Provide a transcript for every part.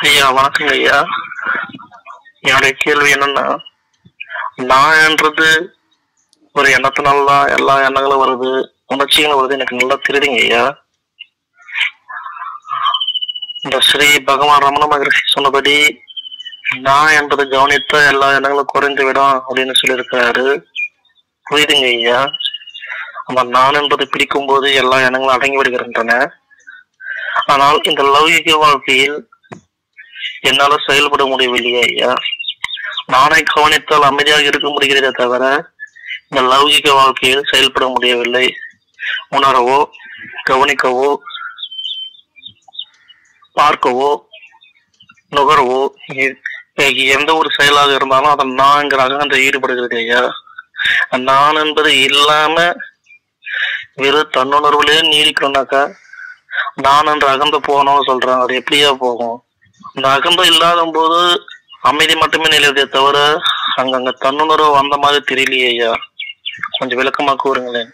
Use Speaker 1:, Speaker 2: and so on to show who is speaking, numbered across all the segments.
Speaker 1: ஐயா வணக்கங்க ஐயா என்னுடைய கேள்வி என்னன்னா நான்ன்றது ஒரு எண்ணத்தினால தான் எல்லா எண்ணங்களும் வருது உணர்ச்சிகளும் வருது எனக்கு நல்லா தெரியுதுங்க ஐயா இந்த ஸ்ரீ பகவான் ரமண மகரிஷி சொன்னபடி நான் என்பதை கவனித்த எல்லா எண்ணங்களும் குறைந்து விடும் அப்படின்னு சொல்லியிருக்கிறாரு புரியுதுங்க ஐயா அந்த நான் என்பதை பிடிக்கும் போது எல்லா எண்ணங்களும் அடங்கி விடுகின்றன ஆனால் இந்த லௌகிக வாழ்க்கையில் என்னால செயல்பட முடியவில்லையே ஐயா நானே கவனித்தால் அமைதியாக இருக்க முடிகிறதே தவிர இந்த லௌகிக வாழ்க்கையில் செயல்பட முடியவில்லை உணரவோ கவனிக்கவோ பார்க்கவோ நுகரவோ எ- எந்த ஒரு செயலாக இருந்தாலும் அதை நான்கிற அகந்த ஈடுபடுகிறது ஐயா நான் என்பது இல்லாம வெறும் தன்னுணர்வுலயே நீடிக்கணும்னாக்கா நான் என்ற அகந்த போகணும்னு சொல்றாங்க அது எப்படியா போகும் அந்த அகந்த இல்லாத போது அமைதி மட்டுமே நிலையதே தவிர அங்கங்க தன்னுணர்வு வந்த மாதிரி தெரியலையே ஐயா கொஞ்சம் விளக்கமா கூறுங்களேன்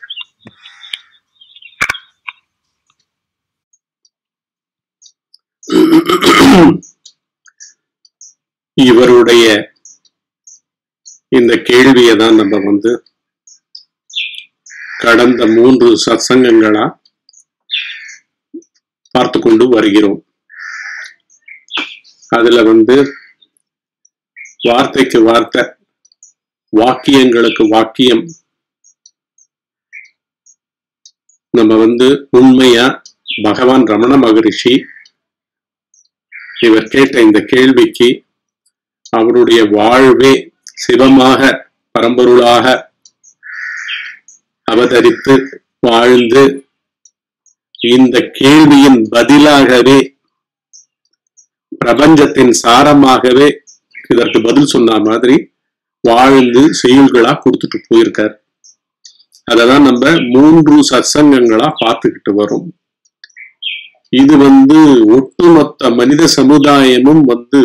Speaker 2: இவருடைய இந்த கேள்வியை தான் நம்ம வந்து கடந்த மூன்று சத்சங்கங்களா பார்த்து கொண்டு வருகிறோம் அதுல வந்து வார்த்தைக்கு வார்த்தை வாக்கியங்களுக்கு வாக்கியம் நம்ம வந்து உண்மையா பகவான் ரமண மகரிஷி இவர் கேட்ட இந்த கேள்விக்கு அவருடைய வாழ்வே சிவமாக பரம்பொருளாக அவதரித்து வாழ்ந்து இந்த கேள்வியின் பதிலாகவே பிரபஞ்சத்தின் சாரமாகவே இதற்கு பதில் சொன்ன மாதிரி வாழ்ந்து செயல்களா கொடுத்துட்டு போயிருக்கார் அததான் நம்ம மூன்று சத்சங்கங்களா பார்த்துக்கிட்டு வரோம் இது வந்து ஒட்டுமொத்த மனித சமுதாயமும் வந்து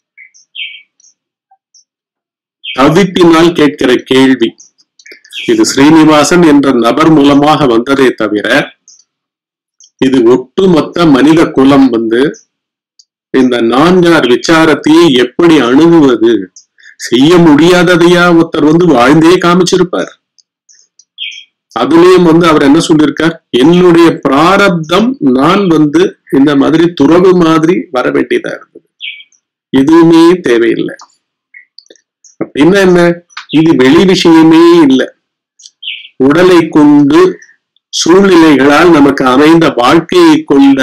Speaker 2: தவிப்பினால் கேட்கிற கேள்வி இது ஸ்ரீனிவாசன் என்ற நபர் மூலமாக வந்ததே தவிர இது ஒட்டுமொத்த மனித குலம் வந்து இந்த நான்கார் விசாரத்தையே எப்படி அணுகுவது செய்ய முடியாததையா ஒருத்தர் வந்து வாழ்ந்தே காமிச்சிருப்பார் அதுலயும் வந்து அவர் என்ன சொல்லியிருக்கார் என்னுடைய பிராரப்தம் நான் வந்து இந்த மாதிரி துறவு மாதிரி வர வேண்டியதா இருந்தது எதுவுமே தேவையில்லை அப்படின்னா என்ன இது வெளி விஷயமே இல்லை உடலை கொண்டு சூழ்நிலைகளால் நமக்கு அமைந்த வாழ்க்கையை கொண்ட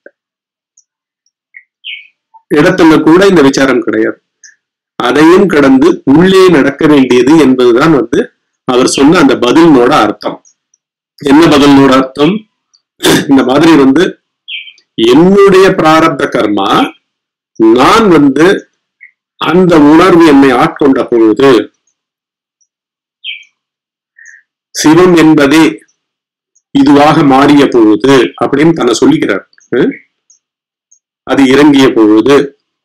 Speaker 2: இடத்துல கூட இந்த விசாரம் கிடையாது அதையும் கடந்து உள்ளே நடக்க வேண்டியது என்பதுதான் வந்து அவர் சொன்ன அந்த பதிலினோட அர்த்தம் என்ன பதிலினோட அர்த்தம் இந்த மாதிரி வந்து என்னுடைய பிராரப்த கர்மா நான் வந்து அந்த உணர்வு என்னை ஆட்கொண்ட பொழுது சிவம் என்பதே இதுவாக மாறிய பொழுது அப்படின்னு தன்னை சொல்லிக்கிறார் ஹம்? அது இறங்கிய பொழுது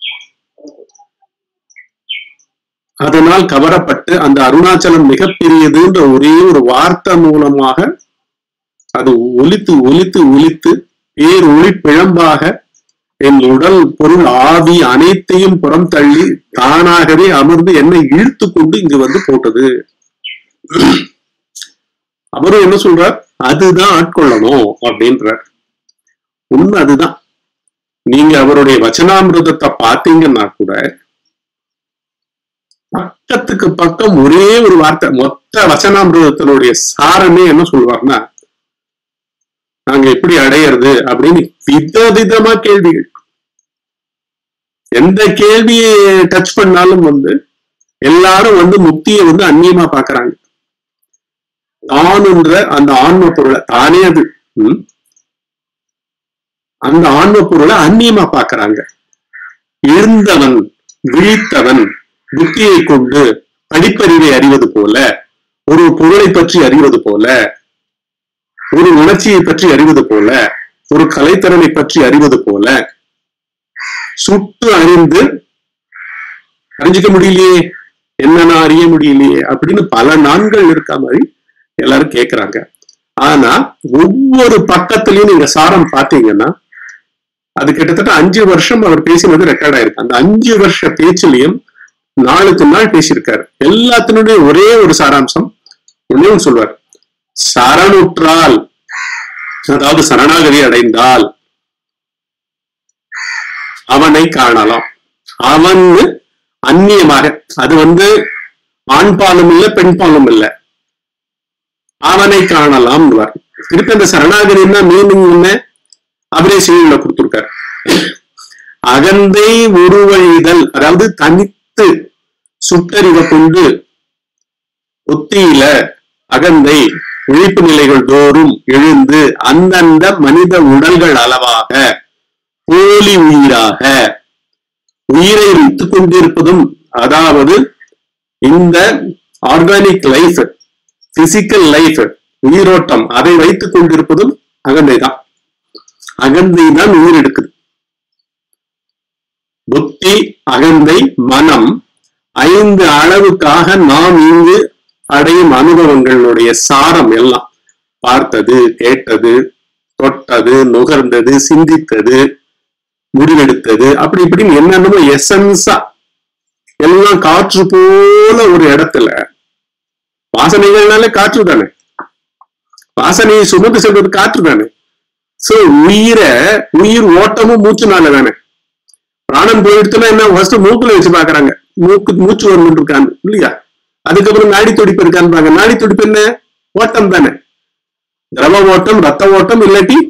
Speaker 2: அதனால் கவரப்பட்டு அந்த அருணாச்சலம் மிகப்பெரியதுன்ற ஒரே ஒரு வார்த்தை மூலமாக அது ஒலித்து ஒலித்து ஒலித்து பேர் ஒளி பிழம்பாக என் உடல் பொருள் ஆவி அனைத்தையும் புறம் தள்ளி தானாகவே அமர்ந்து என்னை இழுத்து கொண்டு இங்கு வந்து போட்டது அவரும் என்ன சொல்றார் அதுதான் ஆட்கொள்ளணும் அப்படின்றார் உண்மை அதுதான் நீங்க அவருடைய வச்சனாமிரதத்தை பார்த்தீங்கன்னா கூட பக்கத்துக்கு பக்கம் ஒரே ஒரு வார்த்தை மொத்த வச்சனாமிரதத்தினுடைய சாரமே என்ன சொல்லுவார்னா நாங்க எப்படி அடையிறது அப்படின்னு விதவிதமா கேள்விகள் எந்த கேள்வியை டச் பண்ணாலும் வந்து எல்லாரும் வந்து முக்தியை வந்து அந்நியமா பாக்குறாங்க தானுன்ற அந்த ஆன்ம பொருளை தானே அது ம்? அந்த ஆன்ம பொருளை அந்நியமா பாக்குறாங்க எழுந்தவன் விழித்தவன் புத்தியை கொண்டு படிப்பறிவை அறிவது போல ஒரு பொருளை பற்றி அறிவது போல ஒரு உணர்ச்சியை பற்றி அறிவது போல ஒரு கலைத்திறனை பற்றி அறிவது போல சுட்டு அறிந்து அறிஞ்சிக்க முடியலையே என்னன்னா அறிய முடியலையே அப்படின்னு பல நான்கள் இருக்க மாதிரி எல்லாரும் கேக்குறாங்க ஆனா ஒவ்வொரு பக்கத்துலயும் நீங்க சாரம் பாத்தீங்கன்னா அது கிட்டத்தட்ட அஞ்சு வருஷம் அவர் பேசினது ரெக்கார்ட் ஆயிருக்கு அந்த அஞ்சு வருஷ பேச்சுலயும் நாளுக்கு நாள் பேசியிருக்காரு எல்லாத்தினுடைய ஒரே ஒரு சாராம்சம் ஒன்னே ஒன்று சொல்வார் சரணுற்றால் அதாவது சரணாகதி அடைந்தால் அவனை காணலாம் அவன் அந்நியமாக அது வந்து ஆண் பாலும் இல்ல பெண் பாலும் இல்ல அவனை காணலாம் திருப்பி அந்த சரணாகதினா மீனிங் என்ன அவரே செய்யுள்ள கொடுத்திருக்காரு அகந்தை உருவழிதல் அதாவது தனித்து சுட்டறிவை கொண்டு புத்தியில அகந்தை விழிப்பு நிலைகள் தோறும் எழுந்து அந்தந்த மனித உடல்கள் அளவாக போலி உயிராக உயிரை வைத்துக் கொண்டிருப்பதும் அதாவது இந்த ஆர்கானிக் லைஃப் பிசிக்கல் லைஃப் உயிரோட்டம் அதை வைத்துக் கொண்டிருப்பதும் அகந்தை தான் அகந்தை தான் உயிர் எடுக்குது புத்தி அகந்தை மனம் ஐந்து அளவுக்காக நாம் இங்கு அடையும் அனுபவங்களுடைய சாரம் எல்லாம் பார்த்தது கேட்டது தொட்டது நுகர்ந்தது சிந்தித்தது முடிவெடுத்தது அப்படி இப்படின்னு என்னென்னமோ எசன்ஸா எல்லாம் காற்று போல ஒரு இடத்துல வாசனைகள்னாலே காற்று தானே வாசனையை சுமந்து செல்வது காற்று தானே சோ உயிரை உயிர் ஓட்டமும் மூச்சுனால தானே பிராணம் போயிடுச்சுன்னா என்ன ஃபர்ஸ்ட் மூக்குல வச்சு பாக்குறாங்க மூக்கு மூச்சு வந்து இருக்கான்னு இல்லையா அதுக்கப்புறம் நாடி துடிப்பு இருக்கான்னு பாக்க நாடி துடிப்பு என்ன ஓட்டம் தானே திரவ ஓட்டம் ரத்த ஓட்டம் இல்லாட்டி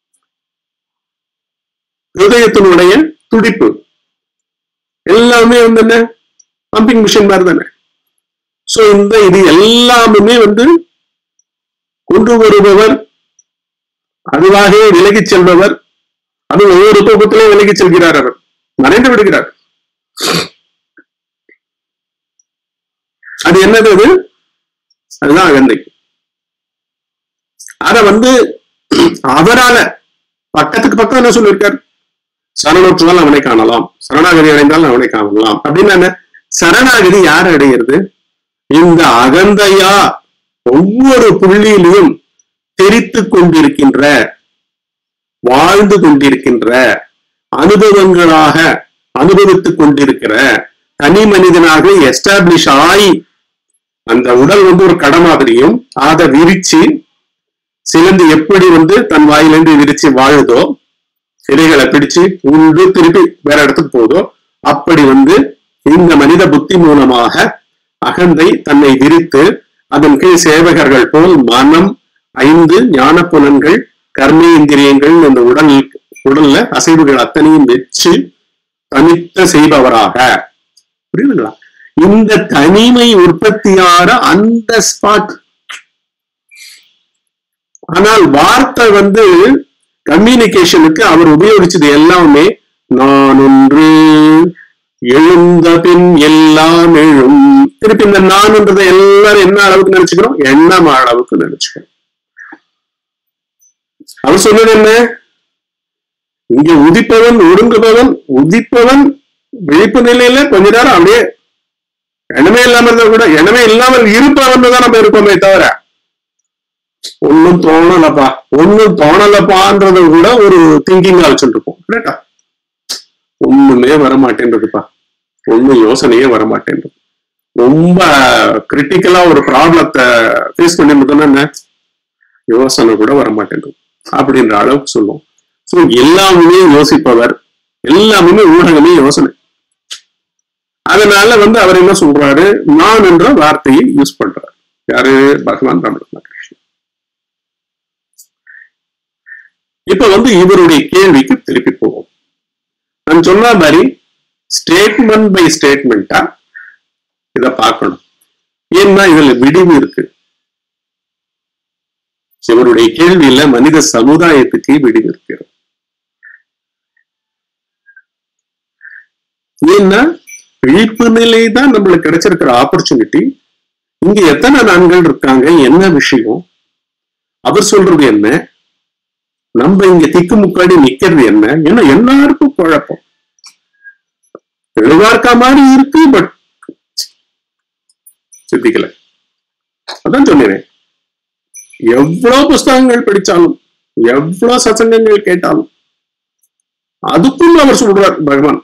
Speaker 2: ஹிருதயத்தினுடைய துடிப்பு எல்லாமே வந்து என்ன பம்பிங் மிஷின் மாதிரி தானே சோ இந்த இது எல்லாமே வந்து கொண்டு வருபவர் அதுவாக விலகிச் செல்பவர் அது ஒவ்வொரு தூக்கத்திலே விலகிச் செல்கிறார் அவர் மறைந்து விடுகிறார் அது என்னது அது அதுதான் அகந்தை அத வந்து அவரால பக்கத்துக்கு பக்கம் என்ன சொல்லியிருக்கார் சரணோற்றுவால் அவனை காணலாம் சரணாகதி அடைந்தால் அவனை காணலாம் அப்படின்னு என்ன சரணாகதி யார் அடைகிறது இந்த அகந்தையா ஒவ்வொரு புள்ளியிலையும் தெரித்து கொண்டிருக்கின்ற வாழ்ந்து கொண்டிருக்கின்ற அனுபவங்களாக அனுபவித்துக் கொண்டிருக்கிற தனி மனிதனாக எஸ்டாப்ளிஷ் ஆகி அந்த உடல் வந்து ஒரு கடை மாதிரியும் அதை விரிச்சு சிலந்து எப்படி வந்து தன் வாயிலிருந்து விரிச்சு வாழுதோ சிலைகளை பிடிச்சு உண்டு திருப்பி வேற இடத்துக்கு போதோ அப்படி வந்து இந்த மனித புத்தி மூலமாக அகந்தை தன்னை விரித்து அதன் கீழ் சேவகர்கள் போல் மனம் ஐந்து ஞான புலன்கள் கர்மேந்திரியங்கள் இந்த உடல் உடல்ல அசைவுகள் அத்தனையும் வச்சு தனித்த செய்பவராக புரியுதுங்களா இந்த தனிமை உற்பத்தியார அந்த ஸ்பாட் ஆனால் வார்த்தை வந்து கம்யூனிகேஷனுக்கு அவர் உபயோகிச்சது எல்லாமே நான் ஒன்று எழுந்த பின் எல்லாம் எழும் திருப்பி இந்த நான்ன்றதை எல்லாரும் என்ன அளவுக்கு நினைச்சுக்கிறோம் எண்ணம் அளவுக்கு நினைச்சுக்கிறோம் அவர் சொன்னது என்ன இங்க உதிப்பவன் ஒடுங்குபவன் உதிப்பவன் விழிப்பு நிலையில கொஞ்ச நேரம் அப்படியே எண்ணமே இல்லாம இருந்தா கூட எண்ணமே இல்லாமல் இருப்பவன் தான் நம்ம இருப்போமே தவிர ஒன்னும் தோணலப்பா ஒன்னும் தோணலப்பான்றது கூட ஒரு திங்கிங் வச்சுருப்போம் கரெக்டா ஒண்ணுமே வரமாட்டேன்றதுப்பா ஒண்ணும் யோசனையே வரமாட்டேன்றது ரொம்ப கிரிட்டிக்கலா ஒரு ப்ராப்ளத்தை ஃபேஸ் பண்ணிருந்தோம்னா என்ன யோசனை கூட வரமாட்டேன்றது அப்படின்ற அளவுக்கு சொல்லுவோம் ஸோ எல்லாமே யோசிப்பவர் எல்லாமே ஊடகமே யோசனை அதனால வந்து அவர் என்ன சொல்றாரு நான் என்ற வார்த்தையை யூஸ் பண்றாரு யாரு பகவான் ராமகிருஷ்ண கிருஷ்ணன் இப்ப வந்து இவருடைய கேள்விக்கு திருப்பி போவோம் நான் சொன்ன மாதிரி ஸ்டேட்மெண்ட் பை ஸ்டேட்மெண்டா இத பார்க்கணும் ஏன்னா இதுல விடிவு இருக்கு இவருடைய கேள்வியில மனித சமுதாயத்துக்கு விடிவு இருக்கிறது ஏன்னா விழிப்பு நிலை தான் நம்மளுக்கு கிடைச்சிருக்கிற ஆப்பர்ச்சுனிட்டி இங்க எத்தனை நான்கள் இருக்காங்க என்ன விஷயம் அவர் சொல்றது என்ன நம்ம இங்க திக்கு முக்காடி நிக்கிறது என்ன ஏன்னா எல்லாருக்கும் குழப்பம் தெளிவா இருக்க மாதிரி இருக்கு பட் சித்திக்கல அதான் சொன்னேன் எவ்வளவு புஸ்தகங்கள் படிச்சாலும் எவ்வளவு சசங்கங்கள் கேட்டாலும் அதுக்கும் அவர் சொல்றார் பகவான்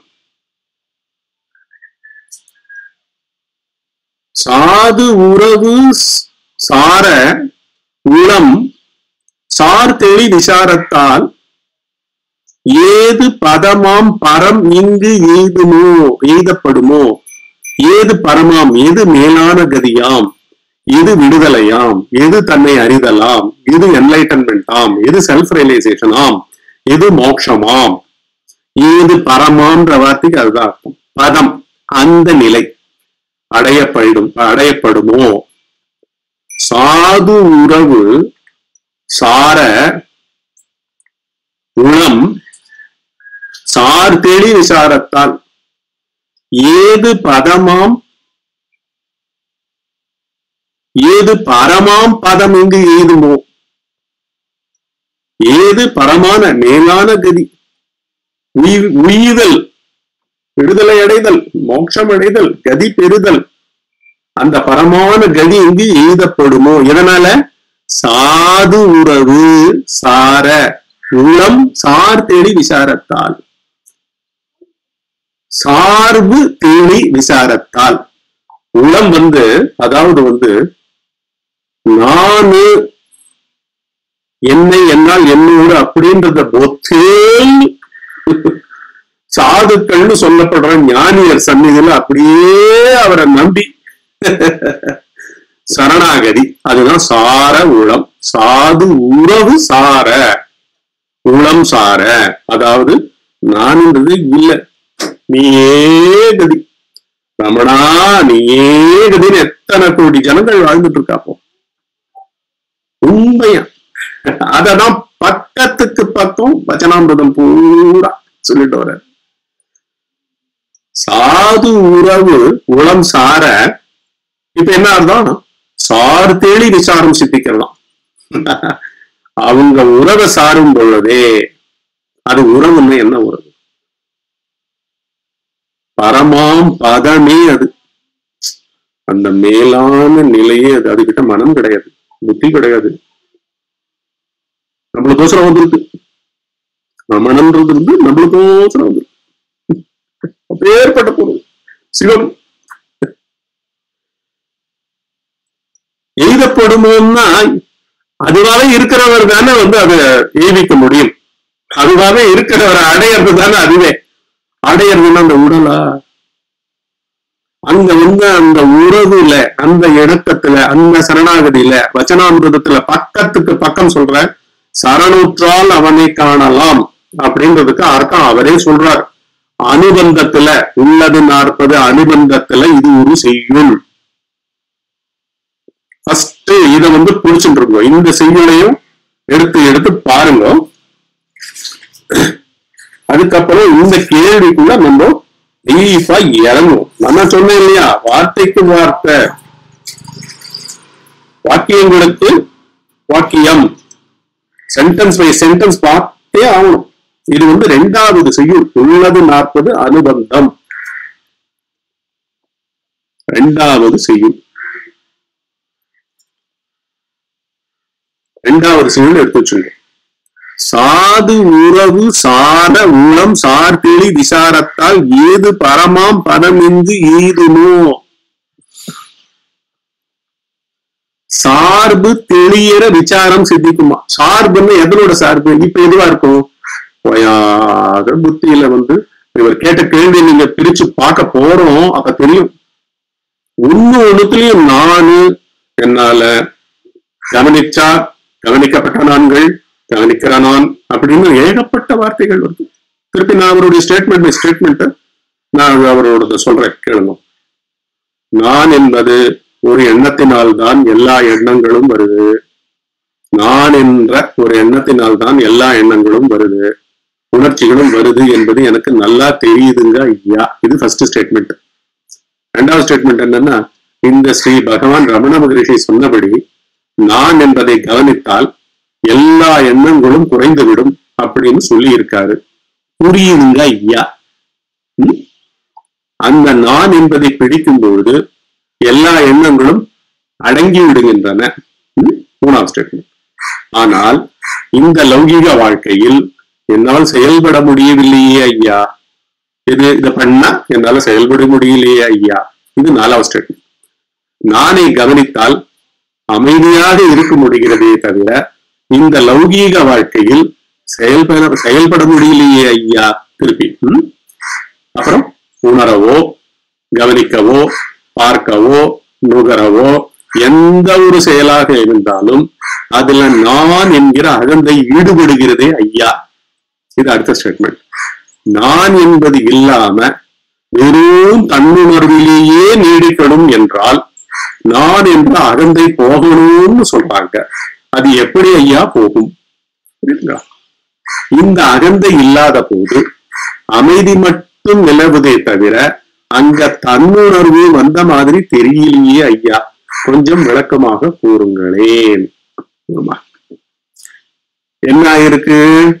Speaker 2: சாது உறவு ஸ்- சார உளம் சார் தெளி விசாரத்தால் ஏது பதமாம் பரம் இங்கு எய்துமோ எய்தப்படுமோ ஏது பரமாம் எது மேலான கதியாம் எது விடுதலையாம் எது தன்னை அறிதலாம் எது என்லைட்டன்மெண்ட் ஆம் எது செல்ஃப் ரியலைசேஷன் ஆம் எது மோட்சமாம் ஏது பரமான்ற வார்த்தைக்கு அதுதான் அர்த்தம் பதம் அந்த நிலை அடையப்படும் அடையப்படுமோ சாது உறவு சார உளம் சார் தெளி விசாரத்தால் ஏது பதமாம் ஏது பரமாம் பதம் இங்கு ஏதுமோ ஏது பரமான மேலான கதி உய்- உய்தல் விடுதலை அடைதல் மோட்சம் அடைதல் கதி பெறுதல் அந்த பரமான கதி இங்கு எய்தப்படுமோ இதனால சாது உறவு சார உள்ளம் சார் தேடி விசாரத்தால் சார்பு தேடி விசாரத்தால் உளம் வந்து அதாவது வந்து நானு என்னை என்னால் என்னோடு அப்படின்றத பொத்தேல் சாதுக்கள்னு சொல்லப்படுற ஞானியர் சந்நிதியில அப்படியே அவரை நம்பி சரணாகதி அதுதான் சார உளம் சாது உறவு சார உளம் சார அதாவது நான்ன்றது இல்ல நீயே கதி ரமணா நீயே கதின்னு எத்தனை கோடி ஜனங்கள் வாழ்ந்துட்டு இருக்காப்போ உண்மையா அததான் பக்கத்துக்கு பக்கம் வச்சனாமிரதம் பூரா சொல்லிட்டு வர சாது உறவு உளம் சார இப்ப என்ன அர்த்தம் சார் தேடி விசாரம் சித்திக்கிறதாம் அவங்க உறவை சாரும் பொழுதே அது உறவுன்னு என்ன உறவு பரமாம் பதமே அது அந்த மேலான நிலையே அது அதுகிட்ட மனம் கிடையாது புத்தி கிடையாது நம்மளுக்கோசரம் வந்திருக்கு ரமணன்றது வந்து நம்மளுக்கோசரம் வந்திருக்கு அப்பேற்பட்ட பொருள் சிவம் எய்தப்படுமோன்னா அதுவாவே இருக்கிறவர் தானே வந்து அதை ஏவிக்க முடியும் அதுவாவே இருக்கிறவரை அடையிறது தானே அதுவே அடையிறதுன்னா அந்த உடலா அங்க வந்து அந்த உறவுல அந்த இடக்கத்துல அந்த சரணாகதியில வச்சனாமிரதத்துல பக்கத்துக்கு பக்கம் சொல்ற சரணூற்றால் அவனை காணலாம் அப்படின்றதுக்கு அர்த்தம் அவரே சொல்றார் அனுபந்தத்துல உள்ளது நாற்பது அனுபந்தத்துல இது ஒரு செய்யுள் ஃபர்ஸ்ட் இத வந்து புடிச்சுட்டு இருக்கோம் இந்த செய்யுளையும் எடுத்து எடுத்து பாருங்க அதுக்கப்புறம் இந்த கேள்விக்குள்ள நம்ம டீப்பா இறங்கும் நம்ம சொன்னேன் இல்லையா வார்த்தைக்கு வார்த்தை வாக்கியங்களுக்கு வாக்கியம் சென்டென்ஸ் பை சென்டென்ஸ் பார்த்தே ஆகணும் இது வந்து ரெண்டாவது செய்யுள் உள்ளது நாற்பது அனுபந்தம் ரெண்டாவது செய்யுள் ரெண்டாவது செய்யுள் எடுத்து வச்சுங்க சாது உறவு சார உளம் சார்பிழி விசாரத்தால் ஏது பரமாம் பதமிந்து ஈதுமோ சார்பு தெளியற விசாரம் சித்திக்குமா சார்புன்னு எதனோட சார்பு இப்ப எதுவா இருக்கும் ஓயாத புத்தியில வந்து இவர் கேட்ட கேள்வி நீங்க பிரிச்சு பார்க்க போறோம் அப்ப தெரியும் ஒண்ணு ஒண்ணுத்துலயும் நானு என்னால கவனிச்சா கவனிக்கப்பட்ட நான்கள் கவனிக்கிற நான் அப்படின்னு ஏகப்பட்ட வார்த்தைகள் வருது திருப்பி நான் அவருடைய ஸ்டேட்மெண்ட் ஸ்டேட்மெண்ட் நான் அவரோட சொல்றேன் கேளுங்க நான் என்பது ஒரு எண்ணத்தினால் தான் எல்லா எண்ணங்களும் வருது நான் என்ற ஒரு எண்ணத்தினால் தான் எல்லா எண்ணங்களும் வருது உணர்ச்சிகளும் வருது என்பது எனக்கு நல்லா தெரியுதுங்க ஐயா இது ஃபர்ஸ்ட் ஸ்டேட்மெண்ட் ரெண்டாவது ஸ்டேட்மெண்ட் என்னன்னா இந்த ஸ்ரீ பகவான் ரமண மகரிஷி சொன்னபடி நான் என்பதை கவனித்தால் எல்லா எண்ணங்களும் குறைந்துவிடும் அப்படின்னு சொல்லி இருக்காரு புரியுதுங்க ஐயா ம்? அந்த நான் என்பதை பிடிக்கும் பொழுது எல்லா எண்ணங்களும் அடங்கி விடுகின்றன ம்? மூணாவது ஸ்டேட்மெண்ட் ஆனால் இந்த லௌகீக வாழ்க்கையில் என்னால் செயல்பட முடியவில்லையே ஐயா இது இதை பண்ணா என்னால செயல்பட முடியலையே ஐயா இது நாலாவது ஸ்டேட்மெண்ட் நானை கவனித்தால் அமைதியாக இருக்க முடிகிறதே தவிர இந்த லௌகீக வாழ்க்கையில் செயல்பட செயல்பட முடியலையே ஐயா திருப்பி ம்? அப்புறம் உணரவோ கவனிக்கவோ பார்க்கவோ நுகரவோ எந்த ஒரு செயலாக இருந்தாலும் அதுல நான் என்கிற அகந்தை ஈடுபடுகிறதே ஐயா இது அடுத்த ஸ்டேட்மெண்ட் நான் என்பது இல்லாம வெறும் தன்னுணர்விலேயே நீடிக்கணும் என்றால் நான் என்ற அகந்தை போகணும்னு சொல்றாங்க அது எப்படி ஐயா போகும் புரியுதுங்களா? இந்த அகந்தை இல்லாத போது அமைதி மட்டும் நிலவுதே தவிர அங்க தன்னுணர்வு வந்த மாதிரி தெரியலையே ஐயா கொஞ்சம் விளக்கமாக கூறுங்களேன் ஆமா. என்ன ஆயிருக்கு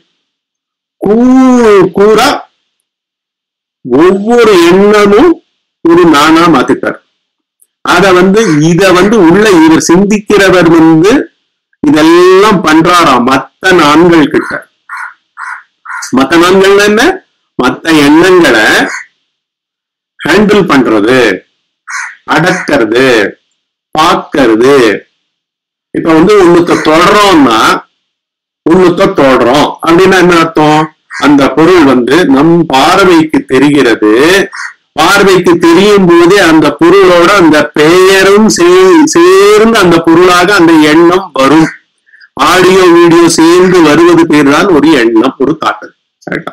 Speaker 2: கூ- கூறா ஒவ்வொரு எண்ணமும் ஒரு நானா மாத்திட்டார் அத வந்து இத வந்து உள்ள இவர் சிந்திக்கிறவர் வந்து இதெல்லாம் பண்றாராம் மத்த நான்கள் கிட்ட மத்த நான்கள் என்ன மத்த எண்ணங்களை ஹேண்டில் பண்றது அடக்கிறது பார்க்கறது இப்ப வந்து ஒண்ணுத்த தொடரோம்னா ஒண்ணுத்த தொடரும் அப்படின்னா என்ன அர்த்தம் அந்த பொருள் வந்து நம் பார்வைக்கு தெரிகிறது பார்வைக்கு தெரியும் போதே அந்த பொருளோட அந்த பெயரும் சே- சேர்ந்து அந்த பொருளாக அந்த எண்ணம் வரும் ஆடியோ வீடியோ சேர்ந்து வருவது பேர் தான் ஒரு எண்ணம் ஒரு தாக்கல் கரெக்டா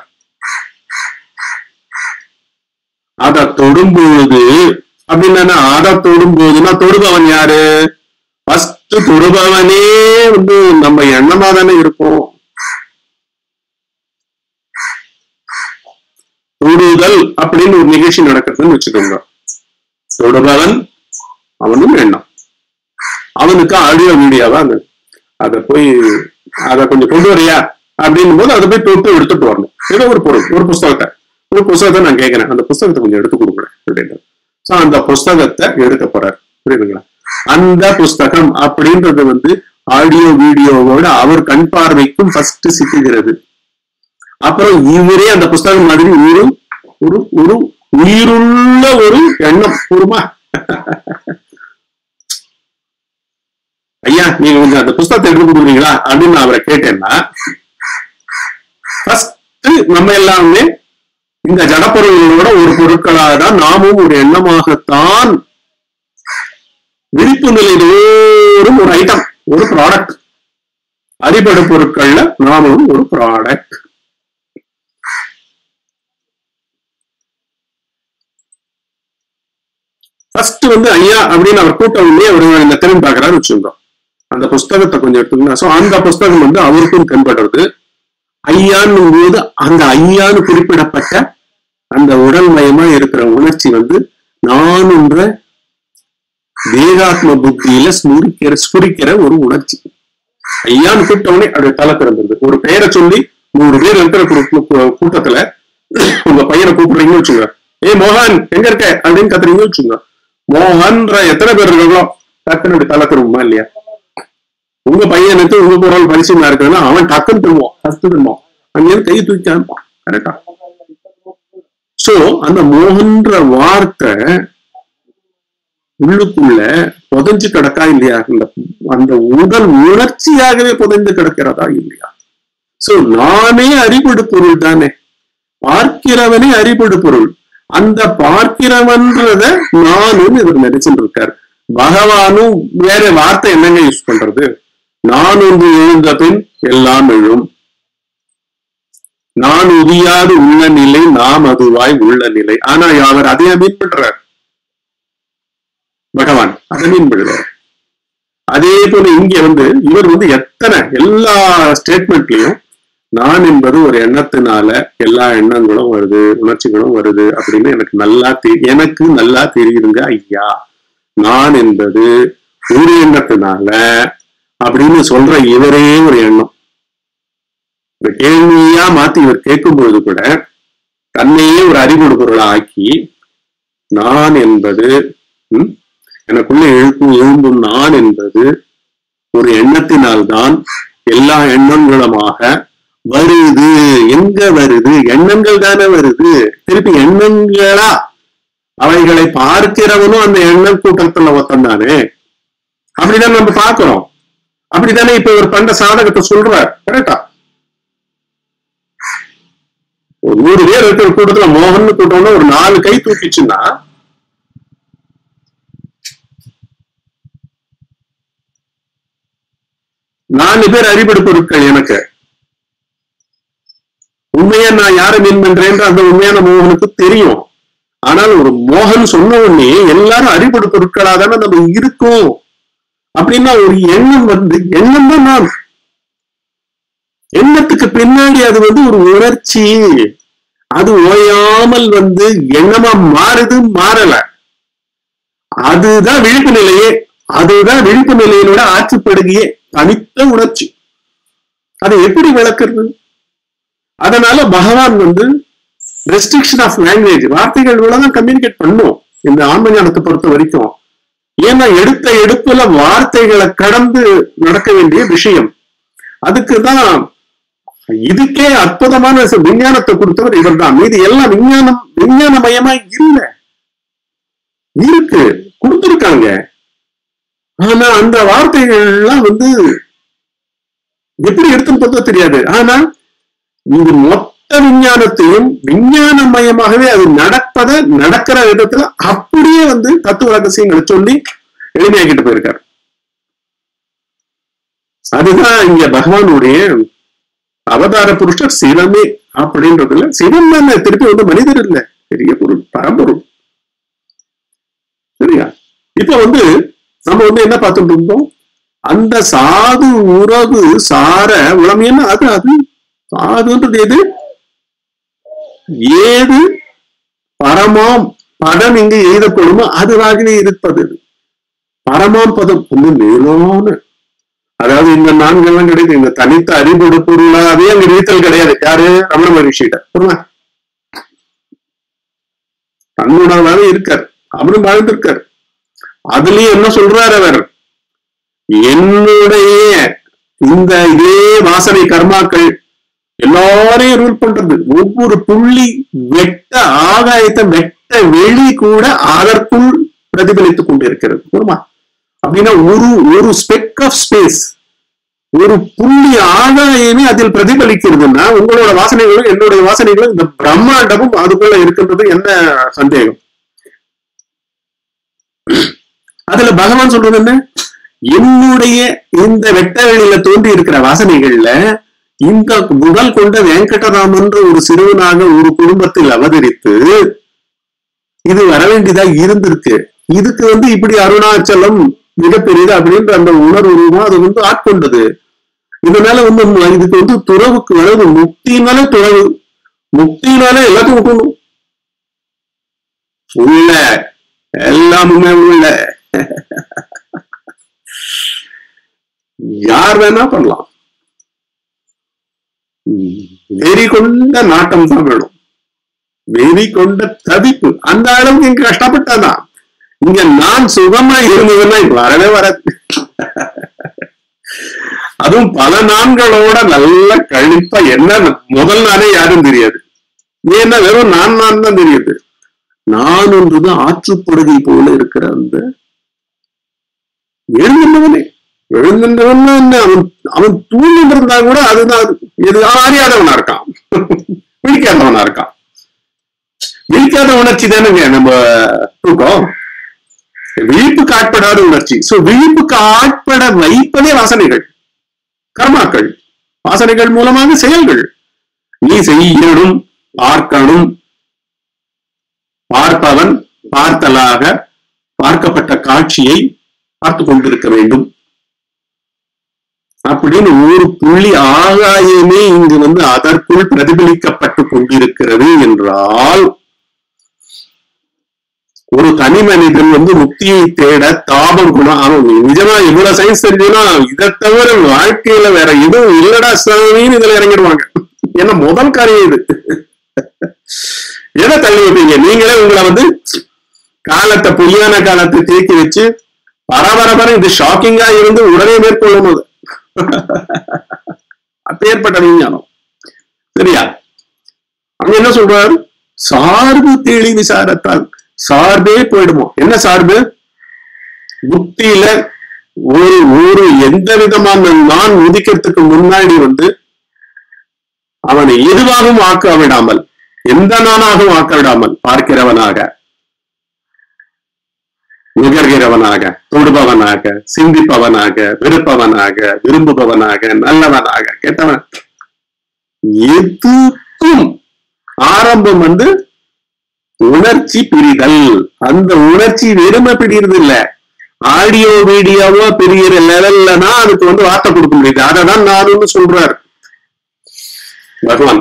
Speaker 2: அத தொடும்பொழுது அப்படின்னா அதை தொடும்போதுன்னா தொடுபவன் யாரு ஃபர்ஸ்ட் தொடுபவனே வந்து நம்ம எண்ணமா தானே இருக்கும் தொடுதல் அப்படின்னு ஒரு நிகழ்ச்சி நடக்கிறதுன்னு வச்சுக்கோங்க தொடுபவன் அவனும் எண்ணம் அவனுக்கு ஆடியோ வீடியோவா அந்த அதை போய் அதை கொஞ்சம் கொண்டு வரியா அப்படின்னும் போது அதை போய் தொட்டு எடுத்துட்டு வரணும் ஏதோ ஒரு பொருள் ஒரு புஸ்தகத்தை ஒரு புஸ்தகத்தை நான் கேட்கிறேன் அந்த புஸ்தகத்தை கொஞ்சம் எடுத்து கொடுக்குறேன் அப்படின்னு சோ அந்த புஸ்தகத்தை எடுக்க போறாரு புரியுதுங்களா அந்த புஸ்தகம் அப்படின்றது வந்து ஆடியோ வீடியோவோட அவர் கண் பார்வைக்கும் ஃபர்ஸ்ட் சிக்குகிறது அப்புறம் இவரே அந்த புஸ்தகம் மாதிரி ஒரு ஒரு ஒரு உயிருள்ள ஒரு எண்ணம் கூறுமா ஐயா நீங்க கொஞ்சம் அந்த புஸ்தகத்தை எடுத்து கொடுக்குறீங்களா அப்படின்னு நான் அவரை கேட்டேன்னா ஃபர்ஸ்ட் நம்ம எல்லாமே இந்த ஜடப்பொருள்களோட ஒரு பொருட்களாக தான் நாமும் ஒரு எண்ணமாகத்தான் விழிப்பு நிலை தோறும் ஒரு ஐட்டம் ஒரு ப்ராடக்ட் அடிப்படை பொருட்கள்ல நாமும் ஒரு ப்ராடக்ட் ஃபர்ஸ்ட் வந்து ஐயா அப்படின்னு அவர் கூட்டம் உள்ளே அவர் இந்த திறன் பார்க்கறாரு வச்சுக்கோங்க அந்த புஸ்தகத்தை கொஞ்சம் எடுத்துக்கணும் சோ அந்த புஸ்தகம் வந்து அவருக்கும் தென்படுறது ஐயான்னும் போது அந்த ஐயான்னு குறிப்பிடப்பட்ட அந்த உடல் மயமா இருக்கிற உணர்ச்சி வந்து நான் என்ற தேகாத்ம புத்தியில ஸ்முரிக்கிற ஸ்புரிக்கிற ஒரு உணர்ச்சி ஐயான்னு கூப்பிட்டவனே அது தலை திறந்தது ஒரு பெயரை சொல்லி நூறு பேர் இருக்கிற கூ- கூ- கூட்டத்துல உங்க பையனை கூப்பிடுறீங்கன்னு வச்சுங்க ஏய் மோகன் எங்க இருக்க அப்படின்னு கத்துறீங்கன்னு வச்சுங்க மோகன்ற எத்தனை பேர் இருக்காங்களோ டக்குன்னு அப்படி தலை திரும்புமா இல்லையா உங்க பையனுக்கு உங்க குரல் பரிசுமா இருக்குன்னா அவன் டக்குன்னு திரும்புவான் ஃபர்ஸ்ட் திரும்புவான் அங்கேயிருந்து கை தூக்கி அனுப்பான் கரெக்டா சோ அந்த மோகன்ற வார்த்தை உள்ளுக்குள்ள புதைஞ்சு கிடக்கா இல்லையா அந்த அந்த உடல் உணர்ச்சியாகவே புதைந்து கிடக்கிறதா இல்லையா சோ நானே அறிபடு பொருள் தானே பார்க்கிறவனே அறிபடு பொருள் அந்த பார்க்கிறவன்றத நானும் இவர் நினைச்சுட்டு இருக்காரு பகவானும் வேற வார்த்தை என்னங்க யூஸ் பண்றது நான் ஒன்று எழுந்த பின் எல்லாம் எழும் நான் உதியாது உள்ள நிலை நாம் அதுவாய் உள்ள நிலை ஆனா அவர் அதையே மீன் பண்றார் பகவான் அதை மீன் பண்றார் அதே போல இங்க வந்து இவர் வந்து எத்தனை எல்லா ஸ்டேட்மெண்ட்லயும் நான் என்பது ஒரு எண்ணத்தினால எல்லா எண்ணங்களும் வருது உணர்ச்சிகளும் வருது அப்படின்னு எனக்கு நல்லா தெ- எனக்கு நல்லா தெரியுதுங்க ஐயா நான் என்பது ஒரு எண்ணத்தினால அப்படின்னு சொல்ற இவரே ஒரு எண்ணம் இந்த கேள்வியா மாத்தி இவர் கேட்கும் பொழுது கூட தன்னையே ஒரு அறிவுடு பொருளா ஆக்கி நான் என்பது ம், எனக்குள்ள எழுப்பும் எழும்பும் நான் என்பது ஒரு எண்ணத்தினால்தான் எல்லா எண்ணங்களுமாக வருது எங்க வருது எண்ணங்கள் தானே வருது திருப்பி எண்ணங்களா அவைகளை பார்க்கிறவனும் அந்த எண்ணம் கூட்டத்துல ஒருத்தன் தானே அப்படிதான் நம்ம பார்க்கிறோம் அப்படித்தானே இப்ப ஒரு பண்ட சாதகத்தை சொல்றார் கரெக்டா ஒரு நூறு பேர் இருக்கிற கூட்டத்துல மோகன் கூட்டம்னா ஒரு நாலு கை தூக்கிச்சுன்னா நாலு பேர் அறிவிடு பொருட்கள் எனக்கு உண்மையா நான் யாரை மீன் பண்றேன்ற அந்த உண்மையான மோகனுக்கு தெரியும் ஆனால் ஒரு மோகன் சொன்ன உடனே எல்லாரும் அறிவிடு பொருட்களா தானே நம்ம இருக்கோம் அப்படின்னா ஒரு எண்ணம் வந்து எண்ணம் தான் நான் எண்ணத்துக்கு பின்னாடி அது வந்து ஒரு உணர்ச்சி அது ஓயாமல் வந்து எண்ணமா மாறுது மாறல அதுதான் விழிப்பு நிலையே அதுதான் விழிப்பு நிலையினோட ஆற்றுப்படுகையே தனித்த உணர்ச்சி அதை எப்படி விளக்குறது அதனால பகவான் வந்து ரெஸ்ட்ரிக்ஷன் ஆஃப் லாங்குவேஜ் வார்த்தைகள் மூலம் கம்யூனிகேட் பண்ணும் இந்த ஆன்ம ஞானத்தை பொறுத்த வரைக்கும் ஏன்னா எடுத்த எடுப்புல வார்த்தைகளை கடந்து நடக்க வேண்டிய விஷயம் அதுக்குதான் இதுக்கே அற்புதமான ச- விஞ்ஞானத்தை கொடுத்தவர் இவர் தான் மீது எல்லாம் விஞ்ஞானம் விஞ்ஞானமயமா இல்ல இருக்கு கொடுத்திருக்காங்க ஆனா அந்த வார்த்தைகள் எல்லாம் வந்து எப்படி எடுத்துன்னு போறதோ தெரியாது ஆனா இது மொத்த விஞ்ஞானத்தையும் விஞ்ஞானமயமாகவே அது நடப்பத நடக்கிற விதத்துல அப்படியே வந்து தத்துவ ரகசியங்களை சொல்லி எளிமையாக்கிட்டு போயிருக்காரு அதுதான் இங்க பகவானுடைய அவதார புருஷர் சிவமே அப்படின்றதுல சிவம் தானே திருப்பி வந்து மனிதர் இல்ல பெரிய பொருள் பரம்பொருள் சரியா இப்ப வந்து நம்ம வந்து என்ன பார்த்துட்டு இருந்தோம் அந்த சாது உறவு சார உளம் என்ன அது அது சாதுன்றது எது ஏது பரமாம் பதம் இங்கு எழுதப்படுமோ அதுவாகவே இருப்பது பரமாம் பதம் வந்து மேலான அதாவது இந்த நான்கெல்லாம் கிடையாது இந்த தனித்த அறிவோட பொருளாவே அங்க நீத்தல் கிடையாது யாரு ரமண மகரிஷிட்ட புரியுமா தன்னுணர்வாவே இருக்கார் அவரும் வாழ்ந்திருக்கார் அதுலயும் என்ன சொல்றாரு அவர் என்னுடைய இந்த இதே வாசனை கர்மாக்கள் எல்லாரையும் ரூல் பண்றது ஒவ்வொரு புள்ளி வெட்ட ஆகாயத்தை வெட்ட வெளி கூட அதற்குள் பிரதிபலித்துக் கொண்டிருக்கிறது புரியுமா அப்படின்னா ஒரு ஒரு ஸ்பெக் ஆஃப் ஸ்பேஸ் ஒரு புள்ளி ஆகாயமே அதில் பிரதிபலிக்கிறதுன்னா உங்களோட வாசனைகளும் என்னுடைய வாசனைகளும் இந்த பிரம்மாண்டமும் அதுக்குள்ள இருக்கின்றது என்ன சந்தேகம் அதுல பகவான் சொல்றது என்ன என்னுடைய இந்த வெட்ட வெளியில தோன்றி இருக்கிற வாசனைகள்ல இந்த முதல் கொண்ட வெங்கடராமன்ற ஒரு சிறுவனாக ஒரு குடும்பத்தில் அவதரித்து இது வர வேண்டியதா இருந்திருக்கு இதுக்கு வந்து இப்படி அருணாச்சலம் மிகப்பெரியது அப்படின்ற அந்த உணர்வு அது வந்து ஆட்கொண்டது இதனால வந்து ம- இதுக்கு வந்து துறவுக்கு வர்றது முக்தினாலே துறவு முக்தினாலே எல்லாத்தையும் விட்டணும் உள்ள எல்லாமுமே உள்ள யார் வேணா பண்ணலாம் உம், வெறி கொண்ட நாட்டம் தான் வேணும் வெறி கொண்ட தவிப்பு அந்த அளவுக்கு இங்க கஷ்டப்பட்டாதான் இங்க நான் சுகமா இருந்ததுன்னா இப்ப வரவே வராது அதுவும் பல நான்களோட நல்ல கழிப்பா என்ன முதல் நாளே யாரும் தெரியாது ஏன்னா வெறும் நான் நான் தான் தெரியுது நான் ஒன்றுதான் ஆற்றுப்படுகை போல இருக்கிற அந்த எழுந்திருந்தவனே எழுந்திருந்தவன் என்ன அவன் அவன் தூங்கிட்டு இருந்தா கூட அதுதான் அது. எது அவன் அறியாதவனா இருக்கான் விழிக்காதவனா இருக்கான் விழிக்காத உணர்ச்சி தானுங்க நம்ம தூக்கம் விழிப்புக்கு ஆட்படாத உணர்ச்சி சோ விழிப்புக்கு ஆட்பட வைப்பதே வாசனைகள் கர்மாக்கள் வாசனைகள் மூலமாக செயல்கள் நீ செய்யணும் பார்க்கணும் பார்ப்பவன் பார்த்தலாக பார்க்கப்பட்ட காட்சியை பார்த்து கொண்டிருக்க வேண்டும் அப்படின்னு ஒரு புள்ளி ஆகாயமே இங்கு வந்து அதற்குள் பிரதிபலிக்கப்பட்டு கொண்டிருக்கிறது என்றால் ஒரு தனி மனிதன் வந்து முக்தியை தேட தாபம் குணம் அவன் நிஜமா இவ்வளவு சயின்ஸ் தெரிஞ்சுன்னா இதை தவிர வாழ்க்கையில வேற எதுவும் இல்லடா சாமின்னு இதுல இறங்கிடுவாங்க ஏன்னா முதல் காரியம் இது எதை தள்ளி வைப்பீங்க நீங்களே உங்களை வந்து காலத்தை பொய்யான காலத்தை தேக்கி வச்சு பரபரபர இது ஷாக்கிங்கா இருந்து உடனே மேற்கொள்ளும் அது அப்பேற்பட்ட விஞ்ஞானம் சரியா அங்க என்ன சொல்றாரு சார்பு தேளி விசாரத்தால் சார்பே போயிடுமோ என்ன சார்பு புத்தியில ஒரு ஒரு எந்த விதமான நான் உதிக்கிறதுக்கு முன்னாடி வந்து அவனை எதுவாகவும் ஆக்க விடாமல் எந்த நானாகவும் ஆக்க விடாமல் பார்க்கிறவனாக நுகர்கிறவனாக தொடுபவனாக சிந்திப்பவனாக வெறுப்பவனாக விரும்புபவனாக நல்லவனாக கெட்டவன் எதுக்கும் ஆரம்பம் வந்து உணர்ச்சி பிரிதல் அந்த உணர்ச்சி வெறுமை பிடிக்கிறது இல்ல ஆடியோ வீடியோவோ பிரிகிற லெவல்லனா அதுக்கு வந்து வார்த்தை கொடுக்க முடியுது அதை தான் நானுன்னு சொல்றாரு பகவான்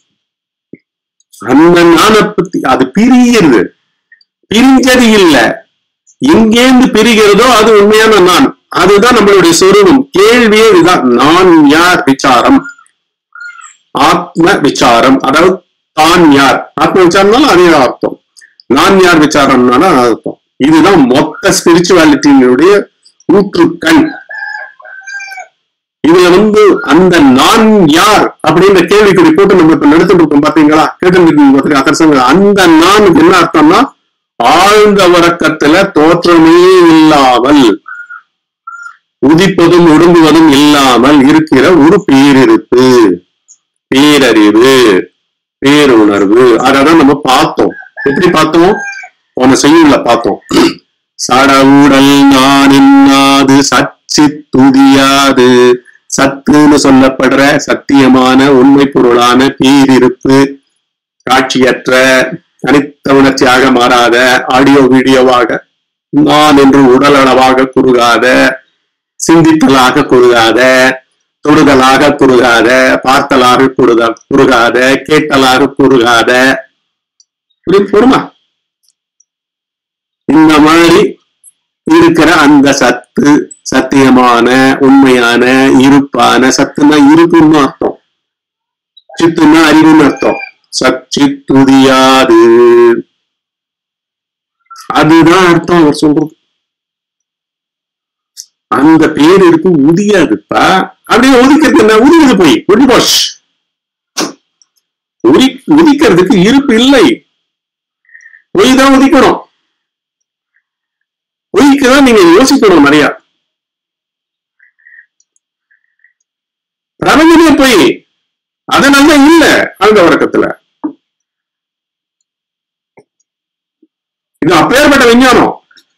Speaker 2: அந்த ஞான பத்தி அது பிரிகிறது பிரிஞ்சது இல்ல எங்கேந்து பிரிகிறதோ அது உண்மையான நான் அதுதான் நம்மளுடைய சொரூபம் கேள்வியே இதுதான் நான் யார் விசாரம் ஆத்ம விசாரம் அதாவது தான் யார் ஆத்ம விசாரம்னாலும் அதே அர்த்தம் நான் யார் விசாரம்னாலும் அது அர்த்தம் இதுதான் மொத்த ஸ்பிரிச்சுவாலிட்டியினுடைய ஊற்றுக்கண் இதுல வந்து அந்த நான் யார் அப்படின்ற கேள்விக்குறி போட்டு நம்ம இப்ப நடத்திட்டு இருக்கோம் பாத்தீங்களா கேட்டு அதர்சங்க அந்த நான் என்ன அர்த்தம்னா ஆழ்ந்த உறக்கத்துல தோற்றமே இல்லாமல் உதிப்பதும் ஒடுங்குவதும் இல்லாமல் இருக்கிற ஒரு பேரிருப்பு பேரறிவு பேருணர்வு அததான் நம்ம பார்த்தோம் எப்படி பார்த்தோம் போன செய்யுள்ள பார்த்தோம் சடவுடல் நான் இன்னாது சச்சி துதியாது சத்துன்னு சொல்லப்படுற சத்தியமான உண்மை பொருளான பேரிருப்பு காட்சியற்ற தனித்த உணர்ச்சியாக மாறாத ஆடியோ வீடியோவாக நான் என்று உடல் அளவாக குறுகாத சிந்தித்தலாக குறுகாத தொடுதலாக குறுகாத பார்த்தலாக குறுக குறுகாத கேட்டலாக குறுகாத புரியுது போருமா இந்த மாதிரி இருக்கிற அந்த சத்து சத்தியமான உண்மையான இருப்பான சத்துனா இருக்குன்னு அர்த்தம் சித்துன்னா அறிவுன்னு அர்த்தம் சச்சித்துதியாது அதுதான் அர்த்தம் அவர் சொல்றது அந்த பேர் இருக்கு உதியாதுப்பா அப்படியே ஒதுக்கிறது என்ன உதிக்குது போய் ஒடி போஷ் உதி உதிக்கிறதுக்கு இருப்பு இல்லை பொய் தான் உதிக்கணும் பொய்க்கு தான் நீங்க யோசிக்கணும் நிறைய பிரபஞ்சமே பொய் அதனால இல்ல ஆழ்ந்த உறக்கத்துல இது அப்பேற்பட்ட விஞ்ஞானம்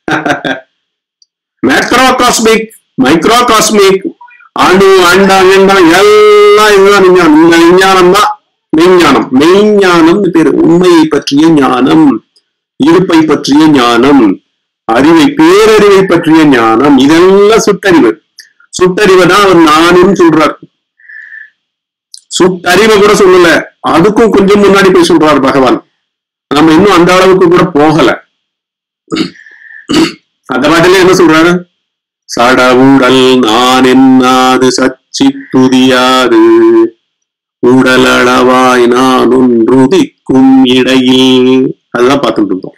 Speaker 2: மேக்ரோ காஸ்மிக் மைக்ரோ காஸ்மிக் அணு அண்டம் அண்டம் எல்லாம் இதுதான் விஞ்ஞானம் இந்த விஞ்ஞானம் தான் மெய்ஞானம் மெய்ஞானம் பேரு உண்மையை பற்றிய ஞானம் இருப்பை பற்றிய ஞானம் அறிவை பேரறிவை பற்றிய ஞானம் இதெல்லாம் சுட்டறிவு சுட்டறிவை தான் அவர் நானும் சொல்றார் சுட்டறிவை கூட சொல்லல அதுக்கும் கொஞ்சம் முன்னாடி போய் சொல்றார் பகவான் நம்ம இன்னும் அந்த அளவுக்கு கூட போகல அந்த பாட்டில என்ன சொல்றாரு சடவுடல் நான் என்னாது சச்சி துதியாது உடலளவாய் நான் ஒன்றுதிக்கும் இடையில் அதுதான் பார்த்துட்டு இருந்தோம்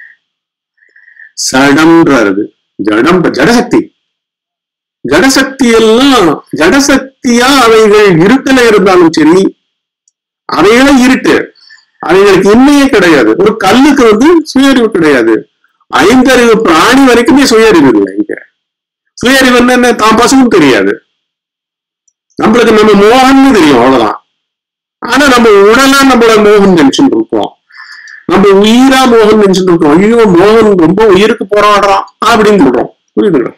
Speaker 2: சடம்ன்றது ஜடம் ஜடசக்தி ஜடசக்தி எல்லாம் ஜடசக்தியா அவைகள் இருட்டுல இருந்தாலும் சரி அவைகளும் இருட்டு அவைகளுக்கு இன்மையே கிடையாது ஒரு கல்லுக்கு வந்து சுயறிவு கிடையாது ஐந்தறிவு பிராணி வரைக்குமே சுயறிவு இல்லை இங்க சுயறிவு என்ன தான் பசுவும் தெரியாது நம்மளுக்கு நம்ம மோகன்னு தெரியும் அவ்வளவுதான் ஆனா நம்ம உடலா நம்மள மோகன் நினைச்சுட்டு இருக்கோம் நம்ம உயிரா மோகன் நினைச்சுட்டு இருக்கோம் ஐயோ மோகன் ரொம்ப உயிருக்கு போராடுறான் அப்படின்னு சொல்றோம் புரியுதுங்களா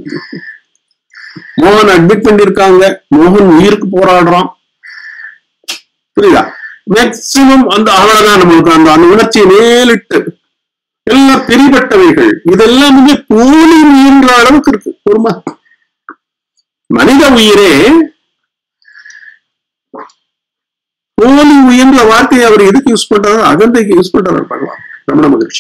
Speaker 2: மோகன் அட்மிட் பண்ணிருக்காங்க மோகன் உயிருக்கு போராடுறான் புரியுதா மேக்சிமம் அந்த அவ்வளவுதான் நம்மளுக்கு அந்த அந்த உணர்ச்சியை மேலிட்டு எல்லாம் பிரிபட்டவைகள் இதெல்லாம் வந்து போலி உயிர்ன்ற அளவுக்கு இருக்கு பொறுமா மனித உயிரே போலி உயிர்ன்ற வார்த்தையை அவர் எதுக்கு யூஸ் பண்றாரு அகந்தைக்கு யூஸ் பண்றாரு பகவான் ரமண மகிழ்ச்சி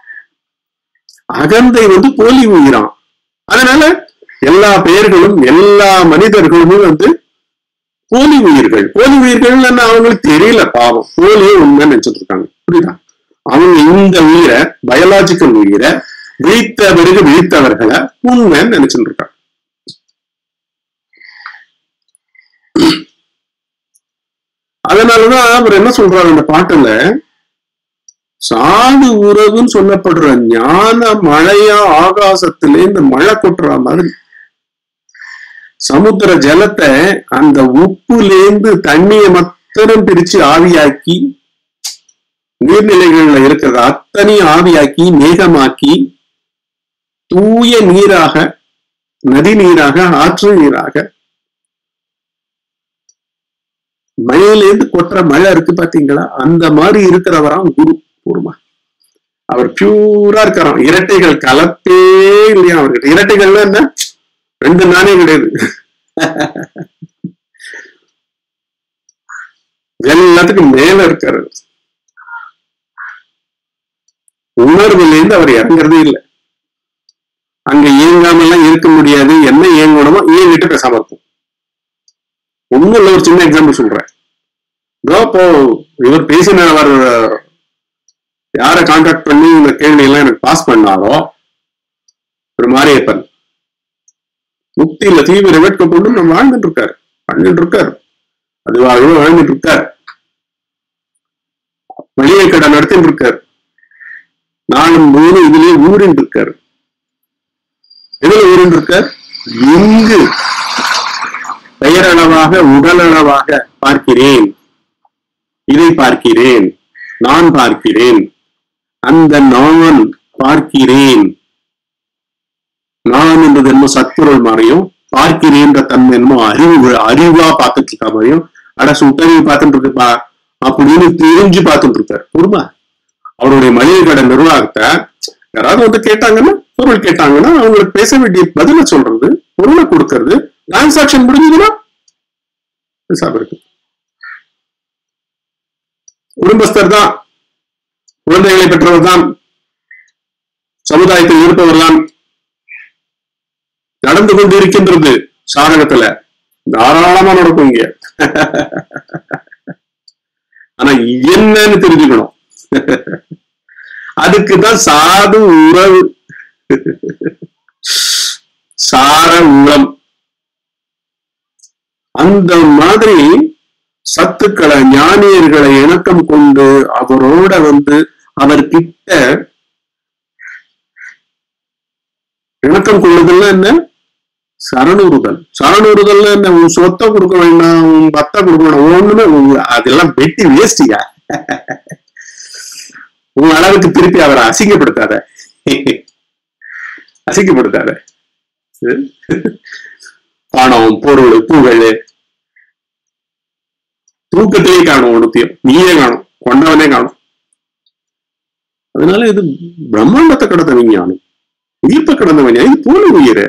Speaker 2: அகந்தை வந்து போலி உயிரான் அதனால எல்லா பெயர்களும் எல்லா மனிதர்களுமே வந்து போலி உயிர்கள் போலி உயிர்கள் அவங்களுக்கு தெரியல பாவம் போலியே உண்மை நினைச்சிட்டு இருக்காங்க புரியுதா அவங்க இந்த உயிரை பயாலாஜிக்கல் உயிரை விழித்த பிறகு விழித்தவர்களை உண்மைன்னு நினைச்சுட்டு இருக்காங்க அதனாலதான் அவர் என்ன சொல்றாரு அந்த பாட்டுல சாது உறவுன்னு சொல்லப்படுற ஞான மழையா ஆகாசத்திலே இந்த மழை கொட்டுற மாதிரி சமுத்திர ஜலத்தை அந்த உப்புலேந்து தண்ணியை மாத்திரம் பிரிச்சு ஆவியாக்கி நீர்நிலைகள்ல இருக்கிறத அத்தனையும் ஆவியாக்கி மேகமாக்கி தூய நீராக நதி நீராக ஆற்று நீராக மழையிலேருந்து கொட்டுற மழை இருக்கு பாத்தீங்களா அந்த மாதிரி இருக்கிறவராம் குரு பூர்மா அவர் பியூரா இருக்காராம் இரட்டைகள் கலப்பே இல்லையா அவர்கிட்ட இரட்டைகள்னா என்ன ரெண்டு நானே கிடையாது எல்லாத்துக்கும் மேல இருக்காரு உணர்வுலேருந்து அவர் இறங்குறதே இல்லை அங்க இயங்காம எல்லாம் இருக்க முடியாது என்ன இயங்கணுமோ இயங்கிட்டு பேசாம இருக்கும் ஒண்ணும் இல்ல ஒரு சின்ன எக்ஸாம்பிள் சொல்றேன் இதோ இப்போ இவர் பேசின அவர் யாரை கான்டாக்ட் பண்ணி இந்த கேள்வி எல்லாம் எனக்கு பாஸ் பண்ணாரோ ஒரு மாரியப்பன் முக்தியில தீவிர வேட்கை கொண்டு நம்ம வாழ்ந்துட்டு இருக்காரு வாழ்ந்துட்டு இருக்காரு அதுவாகவே வாழ்ந்துட்டு இருக்காரு மளிகை கடை நடத்திட்டு இருக்காரு நானும் மூணு இதுலயே ஊரின் இருக்காரு எதுல ஊரின் இருக்கார் எங்கு பெயரளவாக உடலளவாக பார்க்கிறேன் இதை பார்க்கிறேன் நான் பார்க்கிறேன் அந்த நான் பார்க்கிறேன் நான் என்பது என்னமோ சத்துருள் மாதிரியும் பார்க்கிறேன்ற தன்மை என்னமோ அறிவு அறிவா பார்த்துட்டு இருக்க மாதிரியும் அட சுட்டறிவு பார்த்துட்டு இருக்குப்பா அப்படின்னு தெரிஞ்சு பார்த்துட்டு இருக்காரு பொறுமா அவருடைய மளிகை கடை நிர்வாகத்தை யாராவது வந்து கேட்டாங்கன்னா பொருள் கேட்டாங்கன்னா அவங்களுக்கு பேச வேண்டிய பதில சொல்றது பொருளை கொடுக்கறது டிரான்சாக்சன் முடிஞ்சதுன்னா பேசாம இருக்கு குடும்பஸ்தர் தான் குழந்தைகளை பெற்றவர் தான் சமுதாயத்தில் இருப்பவர் தான் நடந்து கொண்டு இருக்கின்றது சாதகத்துல தாராளமா நடக்கும் இங்க ஆனா என்னன்னு தெரிஞ்சுக்கணும் அதுக்கு தான் சாது உறவு சார உளம் அந்த மாதிரி சத்துக்களை ஞானியர்களை இணக்கம் கொண்டு அவரோட வந்து அவர்கிட்ட இணக்கம் கொள்ளுதல்னா என்ன சரணூறுதல் சரணூறுதல்னா என்ன உன் சொத்தை கொடுக்க வேண்டாம் உன் பத்தை கொடுக்க வேண்டாம் ஒண்ணுமே உங்க- அதெல்லாம் வெட்டி வேஸ்டியா உன் அளவுக்கு திருப்பி அவரை அசிங்கப்படுத்தாத அசிங்கப்படுத்தாத பணம் பொருள் புகழ் தூக்கத்திலே காணும் ஒடுத்தியம் நீயே காணும் கொண்டவனே காணும் அதனால இது பிரம்மாண்டத்தை கடந்த விஞ்ஞானம் உயிர்ப்பை கடந்த விஞ்ஞானம் இது போல உயிர்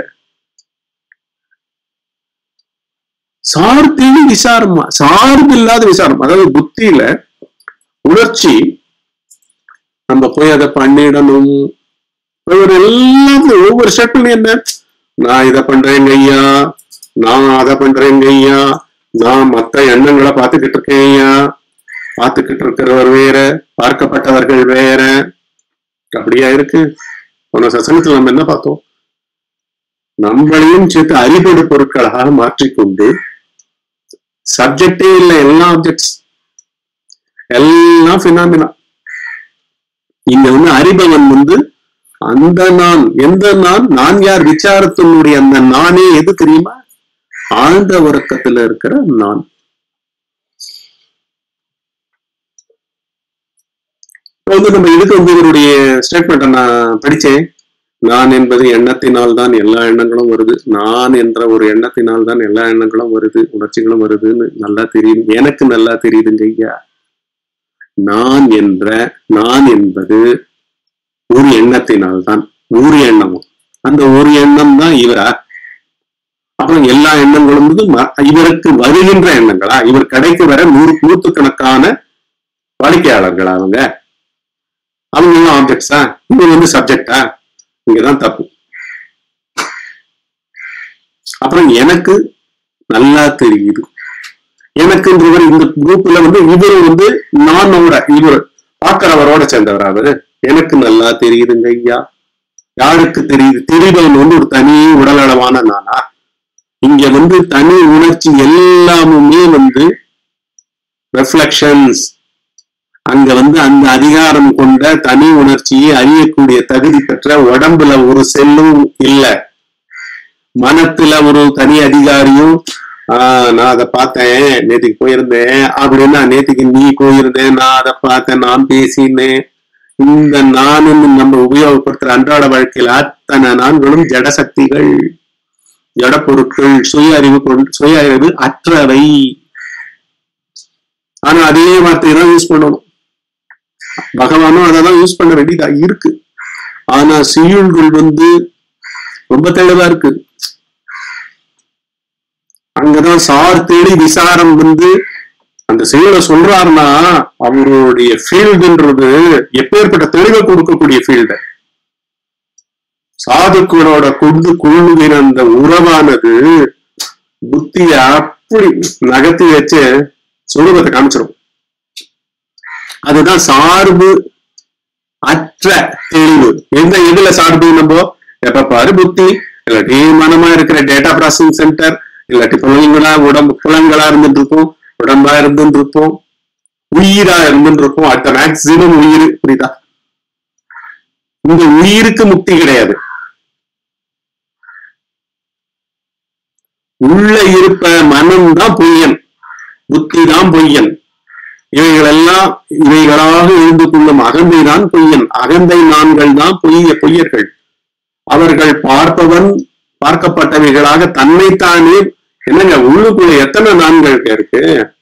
Speaker 2: சார்பில் விசாரமா சார்பு இல்லாத விசாரம் அதாவது புத்தியில உணர்ச்சி நம்ம போய் அதை பண்ணிடணும் ஒரு எல்லாத்துலயும் ஒவ்வொரு ஸ்டெப்லயும் என்ன நான் இதை பண்றேங்க ஐயா நான் அதை பண்றேங்க ஐயா நான் மத்த எண்ணங்களை பார்த்துக்கிட்டு இருக்கேன் ஐயா பார்த்துக்கிட்டு இருக்கிறவர் வேற பார்க்கப்பட்டவர்கள் வேற அப்படியா இருக்கு போன சசனத்துல நம்ம என்ன பார்த்தோம் நம்மளையும் சேர்த்து அறிவொடு பொருட்களாக மாற்றிக்கொண்டு சப்ஜெக்டே இல்லை எல்லா ஆப்ஜெக்ட்ஸ் எல்லாம் பினாமினா இங்க வந்து அறிபவன் வந்து அந்த நான் எந்த நான் நான் யார் விசாரத்தினுடைய அந்த நானே எது தெரியுமா ஆழ்ந்த உறக்கத்துல இருக்கிற நான் இப்ப வந்து நம்ம இதுக்கு வந்து இவருடைய ஸ்டேட்மெண்ட்டை நான் படிச்சேன் நான் என்பது எண்ணத்தினால் தான் எல்லா எண்ணங்களும் வருது நான் என்ற ஒரு எண்ணத்தினால் தான் எல்லா எண்ணங்களும் வருது உணர்ச்சிகளும் வருதுன்னு நல்லா தெரியுது எனக்கு நல்லா தெரியுதுங்க ஐயா நான் என்ற நான் என்பது ஒரு எண்ணத்தினால் தான் ஒரு எண்ணமும் அந்த ஒரு எண்ணம் தான் இவரா அப்புறம் எல்லா எண்ணங்களும் வந்து ம- இவருக்கு வருகின்ற எண்ணங்களா இவர் கடைக்கு வர நூறு நூற்றுக்கணக்கான வாடிக்கையாளர்களா அவங்க அவங்க ஆப்ஜெக்ட்ஸா இவங்க வந்து சப்ஜெக்டா இங்கதான் தப்பு அப்புறம் எனக்கு நல்லா தெரியுது எனக்குன்றவர் இந்த குரூப்ல வந்து இவரு வந்து நானோட இவர் பாக்குறவரோட சேர்ந்தவர் அவரு எனக்கு நல்லா தெரியுதுங்க ஐயா யாருக்கு தெரியுது தெரிதவன் வந்து ஒரு தனி உடலளவான நானா இங்க வந்து தனி உணர்ச்சி எல்லாமுமே வந்து ரெஃப்ளெக்ஷன்ஸ் அங்க வந்து அந்த அதிகாரம் கொண்ட தனி உணர்ச்சியை அறியக்கூடிய தகுதி பெற்ற உடம்புல ஒரு செல்லும் இல்ல மனத்துல ஒரு தனி அதிகாரியும் ஆஹ் நான் அதை பார்த்தேன் நேத்துக்கு போயிருந்தேன் அப்படின்னா நேத்துக்கு நீ போயிருந்தேன் நான் அதை பார்த்தேன் நான் பேசினேன் இந்த நானுன்னு நம்ம உபயோகப்படுத்துற அன்றாட வாழ்க்கையில அத்தனை நான்களும் ஜட சக்திகள் ஜட பொருட்கள் சுய அறிவு கொண்டு சுய அறிவு அற்றவை ஆனா அதே வார்த்தையை தான் யூஸ் பண்ணணும் பகவானும் அதை தான் யூஸ் பண்ண வேண்டியதா இருக்கு ஆனா செய்யுள்கள் வந்து ரொம்ப தெளிவா இருக்கு அங்கதான் சார் தேடி விசாரம் வந்து அந்த செயலை சொல்றாருன்னா அவருடைய ஃபீல்டுன்றது எப்பேற்பட்ட தெளிவை கொடுக்கக்கூடிய ஃபீல்டு சாதுக்களோட கொண்டு கொள்ளுகிற அந்த உறவானது புத்திய அப்படி நகர்த்தி வச்சு சுரூபத்தை காமிச்சிடும் அதுதான் சார்பு அற்ற தெளிவு எந்த இதுல சார்பு நம்ம எப்ப பாரு புத்தி இல்லாட்டி மனமா இருக்கிற டேட்டா ப்ராசஸிங் சென்டர் இல்லாட்டி புலங்களா உடம்பு புலங்களா இருந்துட்டு இருப்போம் உடம்பா இருந்துட்டு இருப்போம் உயிரா இருந்துட்டு இருப்போம் அட் மேக்சிமம் உயிர் புரியுதா இந்த உயிருக்கு முக்தி கிடையாது உள்ள இருப்ப மனம் தான் பொய்யன் புத்தி தான் பொய்யன் இவைகளெல்லாம் இவைகளாக இருந்து கொள்ளும் அகந்தை தான் பொய்யன் அகந்தை நான்கள் தான் பொய்ய பொய்யர்கள் அவர்கள் பார்ப்பவன் பார்க்கப்பட்டவைகளாக தன்னைத்தானே என்னங்க உள்ளுக்குள்ள எத்தனை நான்கள் இருக்கு